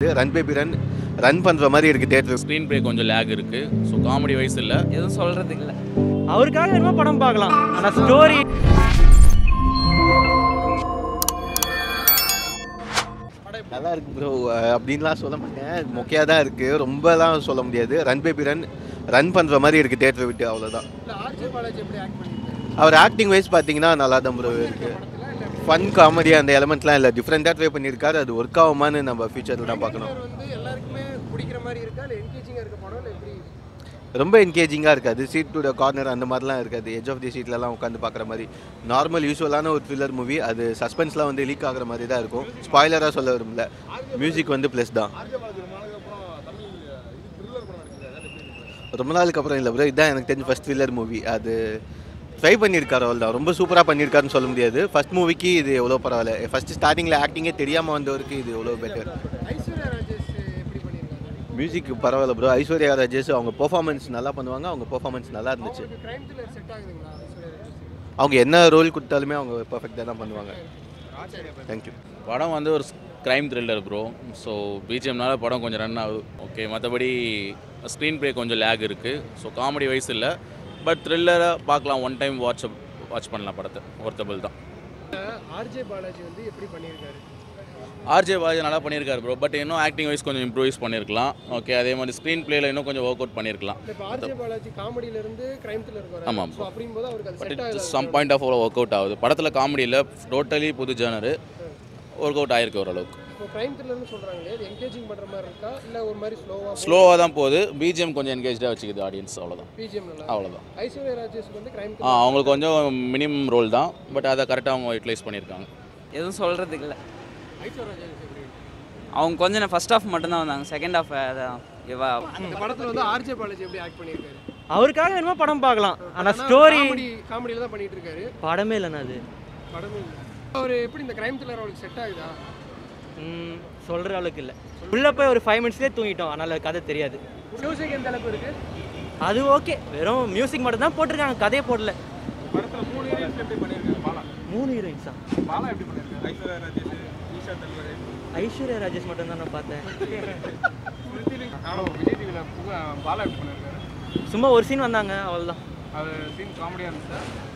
Run baby run run பண்ணுற மாதிரி இருக்குது தேட்டர் ஸ்க்ரீன் ப்ளே கொஞ்சம் லேக் இருக்குது ஸோ காமெடி வைஸ் இல்லை எதுவும் சொல்கிறதுக்கு இல்லை அவருக்காக என்னமோ படம் பார்க்கலாம் ஆனால் ஸ்டோரி நல்லா இருக்கு ப்ரோ அப்படின்லாம் சொல்ல மாட்டேன் மொக்கையாக தான் இருக்குது ரொம்பலாம் சொல்ல முடியாது ரன் பேபி ரன் ரன் பண்ணுற மாதிரி இருக்குது தேட்டரை விட்டு அவ்வளோதான் அவர் ஆக்டிங் வைஸ் பார்த்தீங்கன்னா நல்லா தான் ப்ரோ இருக்குது ஃபன் காமெடி அந்த எலமெண்ட்லாம் இல்லை டிஃப்ரெண்ட்டாக ட்ரை பண்ணியிருக்காரு அது ஒர்க் ஆகுமான்னு நம்ம ஃபியூச்சரில் தான் பார்க்கணும் வந்து எல்லாருக்குமே பிடிக்கிற மாதிரி இருக்கா இல்லை என்கேஜிங்காக இருக்க படம் இல்லை எப்படி ரொம்ப என்கேஜிங்காக இருக்காது சீட் டு கார்னர் அந்த மாதிரிலாம் இருக்காது எஜ் ஆஃப் தி சீட்லலாம் உட்காந்து பார்க்குற மாதிரி நார்மல் யூஸ்வலான ஒரு த்ரில்லர் மூவி அது சஸ்பென்ஸ்லாம் வந்து லீக் ஆகுற மாதிரி தான் இருக்கும் ஸ்பாய்லராக சொல்ல வரும்ல மியூசிக் வந்து ப்ளஸ் தான் ரொம்ப நாளுக்கு அப்புறம் இல்லை ப்ரோ இதுதான் எனக்கு தெரிஞ்ச ஃபஸ்ட் த்ரில்லர் மூவி அது ட்ரை பண்ணியிருக்காரு அவள் தான் ரொம்ப சூப்பராக பண்ணியிருக்காருன்னு சொல்ல முடியாது ஃபர்ஸ்ட் மூவிக்கு இது எவ்வளோ பரவாயில்ல ஃபஸ்ட்டு ஸ்டார்டிங்கில் ஆக்டிங்கே தெரியாமல் வந்தவருக்கு இது எவ்வளோ பெட்டர் ஐஸ்வர்யா ராஜேஷ் எப்படி பண்ணியிருக்காங்க மியூசிக் பரவாயில்ல ப்ரோ ஐஸ்வர்யா ராஜேஷ் அவங்க பெர்ஃபார்மன்ஸ் நல்லா பண்ணுவாங்க அவங்க பெர்ஃபார்மன்ஸ் நல்லா இருந்துச்சு உங்களுக்கு கிரைம் த்ரில்லர் செட் ஆகுதுங்களா ஐஸ்வர்யா ராஜேஷ் அவங்க என்ன ரோல் கொடுத்தாலுமே அவங்க பர்ஃபெக்டாக தான் பண்ணுவாங்க தேங்க்யூ படம் வந்து ஒரு க்ரைம் த்ரில்லர் ப்ரோ ஸோ பிஜிஎம்னால படம் கொஞ்சம் ரன் ஆகுது ஓகே மற்றபடி ஸ்க்ரீன் ப்ளே கொஞ்சம் லேக் இருக்குது ஸோ காமெடி வைஸ் இல்லை பட் த்ரில்லராக பார்க்கலாம் ஒன் டைம் வாட்ச் வாட்ச் பண்ணலாம் படத்தை ஒர்த்தபிள் தான் ஆர்ஜே பாலாஜி வந்து எப்படி பண்ணியிருக்காரு ஆர்ஜே பாஜி நல்லா பண்ணியிருக்காரு ப்ரோ பட் இன்னும் ஆக்டிங் வைஸ் கொஞ்சம் இம்ப்ரூவைஸ் பண்ணியிருக்கலாம் ஓகே அதே மாதிரி ஸ்க்ரீன் ப்ளேயில் இன்னும் கொஞ்சம் ஒர்க் அவுட் பண்ணியிருக்கலாம் இல்லை இப்போ ஆர்ஜே பாலாஜி காமெடியில இருந்து கிரைம் த்ரில்லருக்கு வராரு ஆமாம். ஸோ அப்படிங்கும்போது அவருக்கு அது பட் செட் இட்ஸ் ஆகுது some point of work out ஆகுது படத்தில் காமெடியில் டோட்டலி புது ஜேனரு ஒர்க் அவுட் ஆயிருக்கு ஓரளவுக்கு இப்போ கிரைம் த்ரில்லர்னு சொல்கிறாங்களே இது என்கேஜிங் பண்ணுற மாதிரி இருக்கா இல்லை ஒரு மாதிரி ஸ்லோவாக ஸ்லோவாக தான் போகுது பிஜிஎம் கொஞ்சம் என்கேஜாக வச்சுக்குது ஆடியன்ஸ் அவ்வளோதான் பிஜிஎம் நல்லா அவ்வளோதான் ஐஸ்வர்யா ராஜேஷ்க்கு வந்து கிரைம் ஆ அவங்களுக்கு கொஞ்சம் மினிமம் ரோல் தான் பட் அதை கரெக்டாக அவங்க யூட்டிலைஸ் பண்ணியிருக்காங்க எதுவும் சொல்கிறதுக்கு இல்லை ஐஸ்வர்யா ராஜேஷ் எப்படி அவங்க கொஞ்சம் நான் ஃபஸ்ட் ஹாஃப் மட்டும்தான் வந்தாங்க செகண்ட் ஹாஃப் இவா இந்த படத்தில் வந்து ஆர்ஜே பாலாஜி எப்படி ஆக்ட் பண்ணியிருக்காரு அவருக்காக என்னமோ படம் பார்க்கலாம் ஆனால் ஸ்டோரி காமெடி காமெடியில் தான் பண்ணிட்டு இருக்காரு படமே இல்லைண்ணா அது படமே இல்லை அவர் எப்படி இந்த கிரைம் த்ரில்லர் அவருக்கு செட் ஆகுதா ம், சொல்ற அளவுக்கு இல்லை உள்ளே போய் ஒரு ஃபைவ் மினிட்ஸ்லேயே தூங்கிட்டோம் அதனால் கதை தெரியாது மியூசிக் எந்த அளவுக்கு இருக்கு அது ஓகே வெறும் மியூசிக் மட்டும் தான் போட்டிருக்காங்க கதையே போடல படத்தில் மூணு ஹீரோயின்ஸ் எப்படி பண்ணியிருக்காரு பாலா மூணு ஹீரோயின்ஸா பாலா எப்படி பண்ணியிருக்காரு ஐஸ்வர்யா ராஜேஷ் ஈஷா தல்வார் ஐஸ்வர்யா ராஜேஷ் மட்டும் தான் நான் பார்த்தேன் ஆனால் விஜய் டிவியில் பாலா எப்படி பண்ணியிருக்காரு சும்மா ஒரு சீன் வந்தாங்க அவ்வளோதான் அது சீன் காமெடியாக இருந்துச்சா